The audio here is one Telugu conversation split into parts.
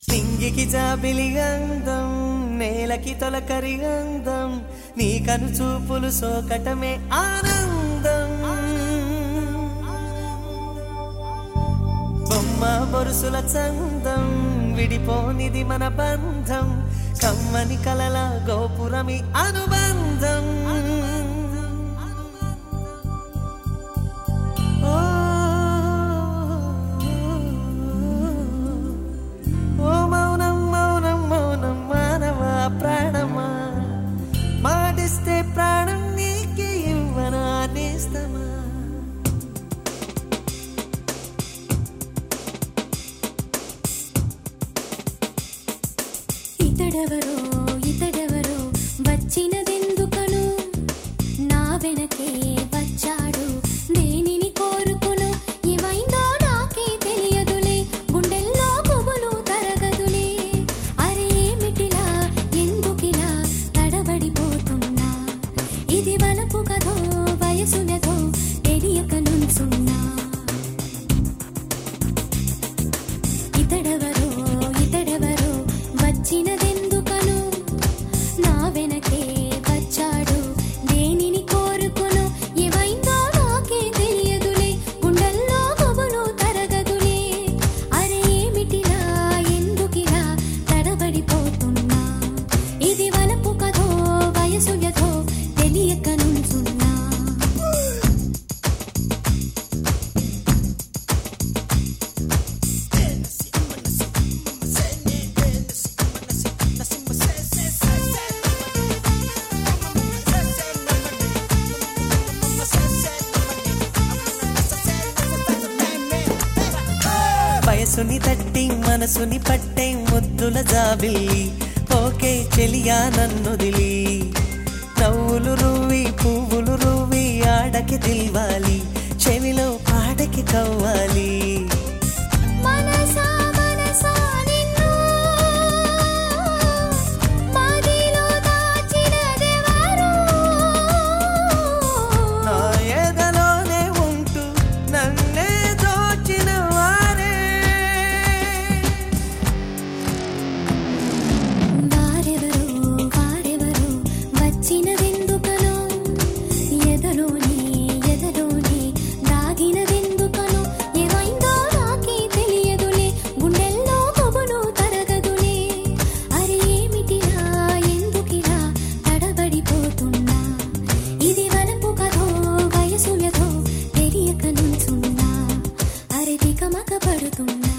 నింగికి జాబిలి అందం నేలకి తొలకరి అందం నీ కను చూపులు సోకటమే ఆనందం బొమ్మ బొరుసుల చందం విడిపోనిది మన బంధం కమ్మని కలల గోపురమి అనుబంధం ఓ ఓ మౌనం మౌనం మౌనం మానవా ప్రాణమా మాటిస్తే ప్రాణం నీకే ఇవ్వనా నేస్తమా ఇతడెవరో ఇతడెవరో వచ్చినదెందుకను నా వెనకే వచ్చాడు దేనిని కోరుకును ఏమైందో నాకే తెలియదులే గుండెల్లో పువ్వులు తరగదులే అరే ఏమిటిలా ఎందుకిలా తడబడిపోతున్నా ఇది వలపు కదో వయసునదో తెలియక నుంచున్నా ఇతడెవరో ఇతడెవరో వచ్చినదెందుకను నా వెనకే వచ్చాడు దేనిని కోరుకును ఏమైందో నాకే తెలియదులే గుండెల్లో పువ్వులు తరగదులే అరే ఏమిటిలా ఎందుకిలా తడబడిపోతున్నా ఇది వలపు కథో వయసులతో తెలియక నుంచున్నా వయసుని తట్టి మనసుని పట్టే ముద్దుల జాబిల్లి ఓకే చెలియా నన్నుదిలి నవ్వులు రువ్వి పువ్వులు రువ్వి ఆడకి దిల్వాలి చెవిలో పాటకి కవ్వాలి మనసా మనసా నిన్ను మదిలో దాచినదెవరు నా ఎదలోనే ఉంటూ నన్నే దోచిన వారే వారెవరో వారెవరో వచ్చినదెందుకనో ఎదలోని ఎదలోని దాగినదెందుకనో ఏమైందో నాకే తెలియదులే గుండెల్లో కొబులు తరగదులే అరే ఏమిటిలా ఎందుకిలా తడబడిపోతున్నా ఇది వలపు కథో వయసులతో తెలియక నుంచున్నా అరే తికమక పడుతున్నా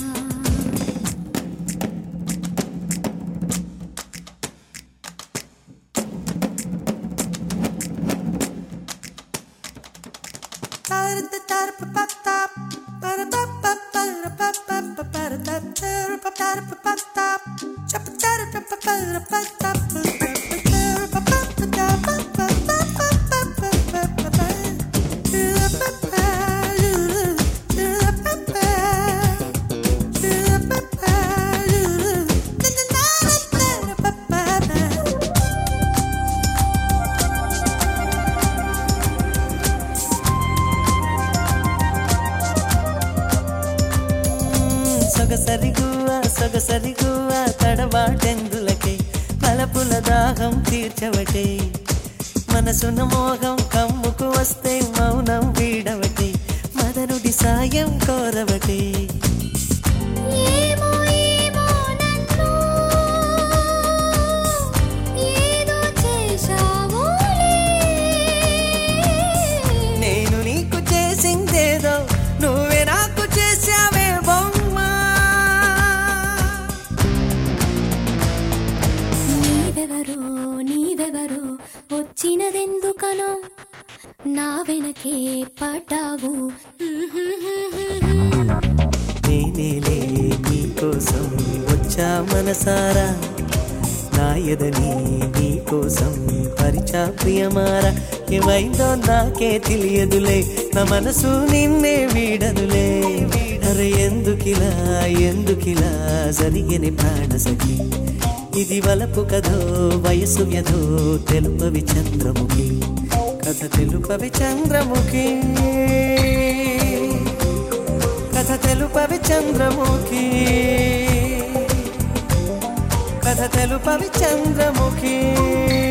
సొగసరి గువ్వ సొగసరి గువ్వ తడబాటెందులకై పలపుల దాహం తీర్చవటే మనసున మోహం కమ్ముకు వస్తే మౌనం వీడవటే మదనుడి సాయం కోరవటే ఏమో ఏమో నన్ను ఏదో చేశావులే నేను నీకు చేసిందేదో నువ్వే నాకు చేసావే బొమ్మ నీవెవరో నీవెవరో వచ్చినదెందుకనో నా వెనకే పడ్డావు నేనేలే నీకోసం వచ్చా మనసారా నా ఎదని నీకోసం పరిచా ప్రియమారా ఏమైందో నాకే తెలియదులే నా మనసు నిన్నే వీడదులే అరే ఎందుకిలా ఎందుకిలా జరిగిన ప్రాణసఖి ఇది వలపు కథో వయసు వ్యధో తెలుపవి చంద్రముఖి కథ తెలుపవి చంద్రముఖి కథ తెలుపవి చంద్రముఖి కథ తెలుపవి చంద్రముఖి